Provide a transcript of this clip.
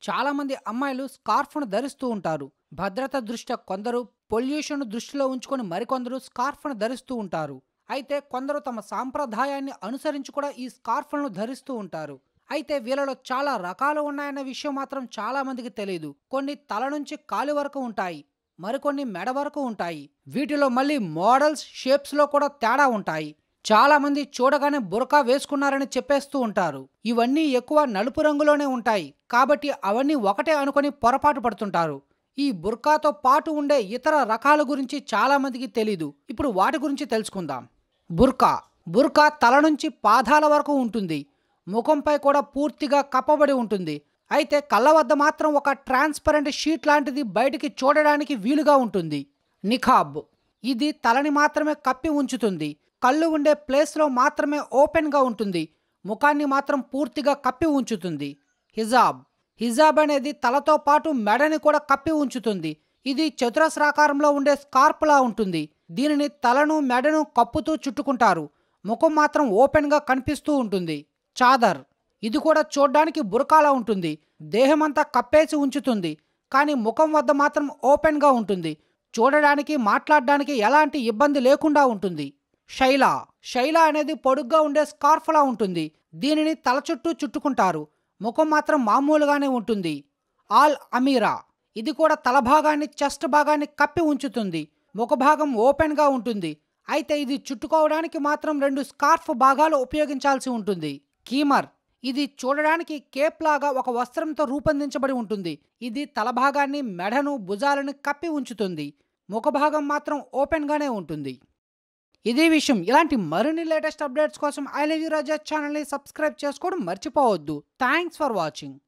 చాలా మంది అమ్మాయిలు స్కార్ఫ్ను ధరిస్తూ ఉంటారు భద్రత దృష్ట్యా కొందరు పొల్యూషన్ దృష్టిలో ఉంచుకొని మరికొందరు స్కార్ఫ్ను ధరిస్తూ ఉంటారు అయితే కొందరు తమ సాంప్రదాయాన్ని అనుసరించి కూడా ఈ స్కార్ఫ్లను ధరిస్తూ ఉంటారు అయితే వీళ్ళలో చాలా రకాలు ఉన్నాయన్న విషయం మాత్రం చాలా మందికి తెలియదు కొన్ని తల నుంచి కాలి వరకు ఉంటాయి మరికొన్ని మెడ వరకు ఉంటాయి వీటిలో మళ్ళీ మోడల్స్ షేప్స్ లో కూడా తేడా ఉంటాయి చాలా మంది చూడగానే బురకా వేసుకున్నారని చెప్పేస్తూ ఉంటారు ఇవన్నీ ఎక్కువ నలుపు రంగులోనే ఉంటాయి కాబట్టి అవన్నీ ఒకటే అనుకొని పొరపాటు పడుతుంటారు ఈ బుర్కాతో పాటు ఉండే ఇతర రకాల గురించి చాలా మందికి తెలీదు ఇప్పుడు వాటి గురించి తెలుసుకుందాం బుర్కా బుర్కా తల నుంచి పాదాల వరకు ఉంటుంది ముఖంపై కూడా పూర్తిగా కప్పబడి ఉంటుంది అయితే కళ్ళ వద్ద మాత్రం ఒక ట్రాన్స్పరెంట్ షీట్ లాంటిది బయటికి చూడడానికి వీలుగా ఉంటుంది నిఖాబ్ ఇది తలని మాత్రమే కప్పి ఉంచుతుంది కళ్ళు ఉండే ప్లేస్లో మాత్రమే ఓపెన్గా ఉంటుంది ముఖాన్ని మాత్రం పూర్తిగా కప్పి ఉంచుతుంది హిజాబ్ హిజాబ్ అనేది తలతో పాటు మెడని కూడా కప్పి ఉంచుతుంది ఇది చతురస్రాకారంలో ఉండే స్కార్ప్లా ఉంటుంది దీనిని తలను మెడను కప్పుతూ చుట్టుకుంటారు ముఖం మాత్రం ఓపెన్గా కనిపిస్తూ ఉంటుంది చాదర్ ఇది కూడా చూడ్డానికి బురకాలా ఉంటుంది దేహమంతా కప్పేసి ఉంచుతుంది కానీ ముఖం వద్ద మాత్రం ఓపెన్గా ఉంటుంది చూడడానికి మాట్లాడడానికి ఎలాంటి ఇబ్బంది లేకుండా ఉంటుంది శైలా శైలా అనేది పొడుగ్గా ఉండే స్కార్ఫ్లా ఉంటుంది దీనిని తల చుట్టూ చుట్టుకుంటారు ముఖం మాత్రం మామూలుగానే ఉంటుంది ఆల్ అమీరా ఇది కూడా తల భాగాన్ని చెస్ట్ భాగాన్ని కప్పి ఉంచుతుంది ముఖ భాగం ఓపెన్గా ఉంటుంది అయితే ఇది చుట్టుకోవడానికి మాత్రం రెండు స్కార్ఫ్ భాగాలు ఉపయోగించాల్సి ఉంటుంది కీమర్ ఇది చూడడానికి కేప్ లాగా ఒక వస్త్రంతో రూపొందించబడి ఉంటుంది ఇది తల భాగాన్ని మెడను భుజాలను కప్పి ఉంచుతుంది ముఖభాగం మాత్రం ఓపెన్గానే ఉంటుంది ఇదే విషయం ఇలాంటి మరిన్ని లేటెస్ట్ అప్డేట్స్ కోసం ఐ లవ్ యూ రాజా ఛానల్ని సబ్స్క్రైబ్ చేసుకోవడం మర్చిపోవద్దు థ్యాంక్స్ ఫర్ వాచింగ్